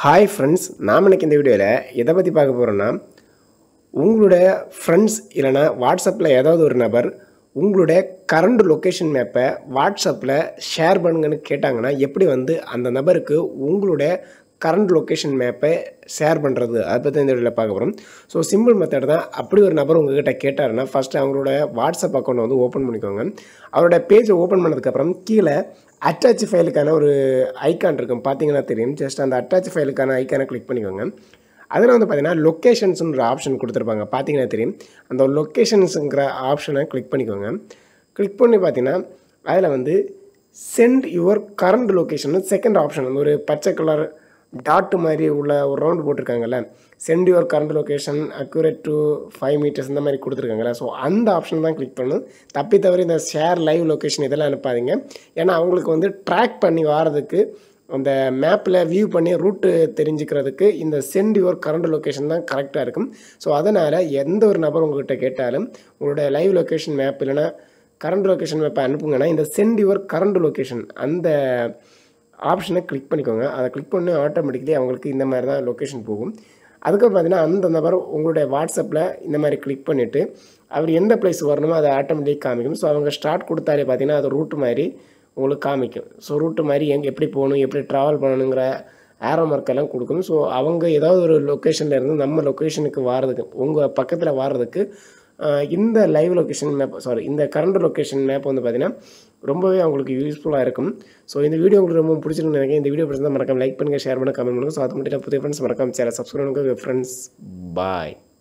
hi friends நாம் இன்னைக்கு இந்த வீடியோவில் எதை பற்றி பார்க்க போகிறோன்னா உங்களுடைய ஃப்ரெண்ட்ஸ் இல்லைனா வாட்ஸ்அப்பில் ஏதாவது ஒரு நபர் உங்களுடைய கரண்ட் லொக்கேஷன் மேப்பை வாட்ஸ்அப்பில் ஷேர் பண்ணுங்கன்னு கேட்டாங்கன்னா எப்படி வந்து அந்த நபருக்கு உங்களுடைய கரண்ட் லொக்கேஷன் மேப்பை ஷேர் பண்ணுறது அதை பற்றி இந்த வீடியோவில் பார்க்க போகிறோம் ஸோ சிம்பிள் மெத்தட் தான் அப்படி ஒரு நபர் உங்ககிட்ட கேட்டாருன்னா ஃபஸ்ட்டு அவங்களோட வாட்ஸ்அப் அக்கௌண்ட் வந்து ஓப்பன் பண்ணிக்கோங்க அவரோட பேஜை ஓப்பன் பண்ணதுக்கப்புறம் கீழே அட்டாச் ஃபைலுக்கான ஒரு ஐக்கான் இருக்கும் பார்த்தீங்கன்னா தெரியும் ஜஸ்ட் அந்த அட்டாச் ஃபைலுக்கான ஐக்கானை கிளிக் பண்ணிக்கோங்க அதில் வந்து பார்த்தீங்கன்னா லொக்கேஷன்ஸ்னு ஒரு ஆப்ஷன் கொடுத்துருப்பாங்க பார்த்தீங்கன்னா தெரியும் அந்த லொக்கேஷன்ஸுங்கிற ஆப்ஷனை கிளிக் பண்ணிக்கோங்க கிளிக் பண்ணி பார்த்தீங்கன்னா அதில் வந்து send your current location second option வந்து ஒரு பச்சை கலர் டாட் மாதிரி உள்ள ஒரு ரவுண்டு போட்டிருக்காங்கல்ல send your current location accurate to five metres இந்த மாதிரி கொடுத்துருக்காங்கல்ல ஸோ அந்த ஆப்ஷன் தான் கிளிக் பண்ணணும் தப்பி தவிர இந்த ஷேர் லைவ் லொக்கேஷன் இதெல்லாம் அனுப்பாதீங்க ஏன்னா அவங்களுக்கு வந்து ட்ராக் பண்ணி வாரதுக்கு அந்த மேப்பில் வியூ பண்ணி ரூட்டு தெரிஞ்சுக்கிறதுக்கு இந்த சென்ட் யுவர் கரண்ட் லொக்கேஷன் தான் கரெக்டாக இருக்கும் ஸோ அதனால் எந்த ஒரு நபர் உங்கள்கிட்ட கேட்டாலும் உங்களோட லைவ் லொக்கேஷன் மேப் இல்லைன்னா கரண்ட் லொக்கேஷன் மேப்பை அனுப்புங்கன்னா இந்த சென்ட் யுவர் கரண்ட் லொக்கேஷன் அந்த ஆப்ஷனை கிளிக் பண்ணிக்கோங்க அதை கிளிக் பண்ணி ஆட்டோமேட்டிக்கலி அவங்களுக்கு இந்த மாதிரி தான் லொக்கேஷன் போகும் அதுக்கப்புறம் பார்த்தீங்கன்னா அந்த நபர் உங்களுடைய வாட்ஸ்அப்பில் இந்த மாதிரி கிளிக் பண்ணிவிட்டு அவர் எந்த பிளேஸ் வரணுமோ அதை ஆட்டோமேட்டிக் காமிக்கும் ஸோ அவங்க ஸ்டார்ட் கொடுத்தாலே பார்த்தீங்கன்னா அது ரூட் மாதிரி உங்களுக்கு காமிக்கும் ஸோ ரூட்டு மாதிரி எங்கே எப்படி போகணும் எப்படி ட்ராவல் பண்ணணுங்கிற ஏரோ மார்க்கெல்லாம் கொடுக்கும் ஸோ அவங்க ஏதாவது ஒரு லொக்கேஷனில் இருந்து நம்ம லொக்கேஷனுக்கு வாரதுக்கு உங்கள் பக்கத்தில் வாரதுக்கு ஆஹ், இந்த லைவ் லொக்கேஷன் மேப் சாரி இந்த கரண்ட் லொக்கேஷன் மேப் வந்து பார்த்தீங்கன்னா ரொம்பவே அவங்களுக்கு யூஸ்ஃபுல்லாக இருக்கும் ஸோ இந்த வீடியோ உங்களுக்கு ரொம்ப பிடிச்சிருக்குன்னு நினைக்கிறேன் இந்த வீடியோ பிடிச்சிருந்தா மறக்காம லைக் பண்ணுங்கள் ஷேர் பண்ணுங்கள் கமெண்ட் பண்ணுங்கள் ஸோ அது மட்டும் புதிய ஃப்ரெண்ட்ஸ் மறக்காம சேனல் சப்ஸ்கிரைப் பண்ணுங்கள் ஃப்ரெண்ட்ஸ் பாய்